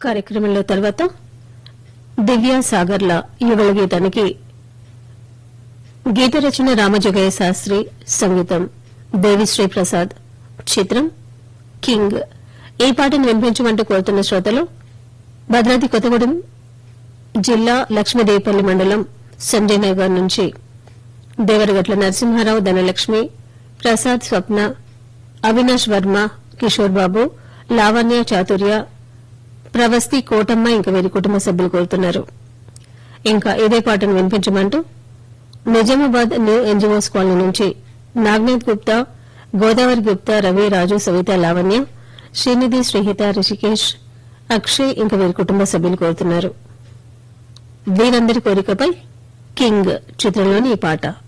కార్యక్రమంలో తర్వాత దివ్య సాగర్ల యుగళ గీతానికి గీత రచన రామజోగయ్య శాస్త్రి సంగీతం దేవిశ్రీ ప్రసాద్ చిత్రం కింగ్ ఈ పాటను వినిపించమంటూ కోరుతున్న శ్రోతలు భద్రాద్రి కొత్తగూడెం జిల్లా లక్ష్మీదేవిపల్లి మండలం సంజయ్ నగర్ నుంచి దేవరగట్ల నరసింహారావు ధనలక్ష్మి ప్రసాద్ స్వప్న అవినాష్ వర్మ కిషోర్ బాబు లావణ్య చాతుర్య ప్రవస్తి కోటమ్మ ఇంకా వీరి కుటుంబ సభ్యులు కోరుతున్నారు ఇంకా ఇదే పాటను వినిపించమంటూ నిజామాబాద్ న్యూ ఎన్జిఓస్ కాలనీ నుంచి నాగ్నాథ్ గుప్తా గోదావరి గుప్తా రవి రాజు సవిత లావణ్య శ్రీనిధి శ్రీహిత రిషికేష్ అక్షయ్ ఇంకా వీరి కుటుంబ సభ్యులు కోరుతున్నారు వీరందరి కోరికపై కింగ్ చిత్రంలోని ఈ పాట